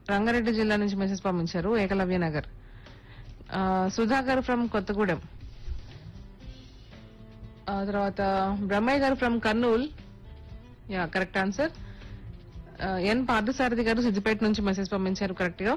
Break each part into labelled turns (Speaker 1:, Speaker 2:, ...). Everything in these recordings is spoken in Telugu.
Speaker 1: రంగారెడ్డి జిల్లా నుంచి మెసేజ్ పంపించారు ఏకలవ్య నగర్ ఆ, సుధాకర్ ఫ్రమ్ కొత్తగూడెం ఆ తర్వాత Brahmaiah garu from Kurnool ya correct answer N Parthasarathi garu Siddipet నుంచి మెసేజ్ పంపించారు కరెక్ట్ గా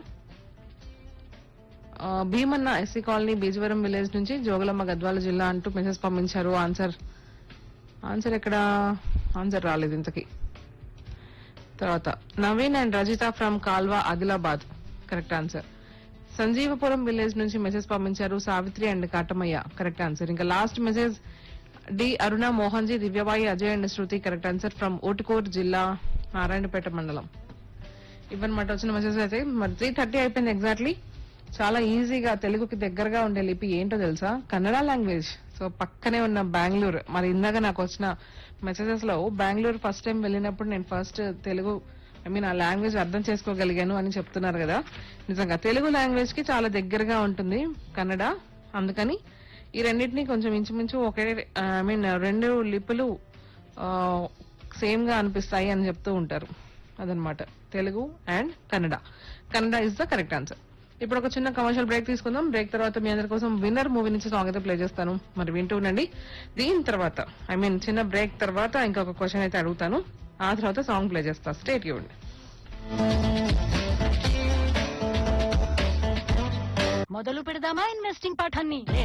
Speaker 1: ఆ, Bheemanna SC colony Bijavaram village నుంచి జోగులమ్మ గద్వాల జిల్లా అంటూ మెసేజ్ పంపించారు ఆన్సర్ ఆన్సర్ ఎక్కడ ఆన్సర్ రాలేదు ఇంతకి తర్వాత Naveen and Rajitha from Kalva Adilabad correct answer Sanjeevapuram village నుంచి మెసేజ్ పంపించారు Savitri and Katamaiah correct answer ఇంకా last message D Aruna Mohan G Divyabai Ajay and Shruti correct answer from Otukot జిల్లా నారాయణపేట మండలం ఇవన్నమాట వచ్చిన మెసేజ్ అయితే మరి త్రీ థర్టీ అయిపోయింది ఎగ్జాక్ట్లీ చాలా ఈజీగా తెలుగుకి దగ్గరగా ఉండే లిపి ఏంటో తెలుసా కన్నడ లాంగ్వేజ్ సో పక్కనే ఉన్న బెంగళూరు మరి ఇందాక నాకు వచ్చిన మెసేజెస్ లో బెంగళూరు ఫస్ట్ టైం వెళ్ళినప్పుడు నేను ఫస్ట్ తెలుగు ఐ మీన్ ఆ లాంగ్వేజ్ అర్థం చేసుకోగలిగాను అని చెప్తున్నారు కదా నిజంగా తెలుగు లాంగ్వేజ్ కి చాలా దగ్గరగా ఉంటుంది కన్నడ అందుకని ఈ రెండింటిని కొంచెం ఇంచుమించు ఒకే ఐ మీన్ రెండు లిపులు సేమ్ గా అనిపిస్తాయి అని చెప్తూ ఉంటారు అదనమాట Telugu and Kannada Kannada is the correct answer ఇప్పుడు ఒక చిన్న కమర్షియల్ బ్రేక్ తీసుకుందాం బ్రేక్ తర్వాత మీ అందరి కోసం విన్నర్ మూవీ నుంచి సాంగ్ అయితే ప్లే చేస్తాను మరి వింటూ ఉండండి దీని తర్వాత ఐ మీన్ చిన్న బ్రేక్ తర్వాత ఇంకొక క్వశ్చన్ అయితే అడుగుతాను ఆ తర్వాత సాంగ్ ప్లే చేస్తా స్టేట్ యూన్
Speaker 2: మొదలు పెడదామా ఇన్వెస్టింగ్ పాఠాన్ని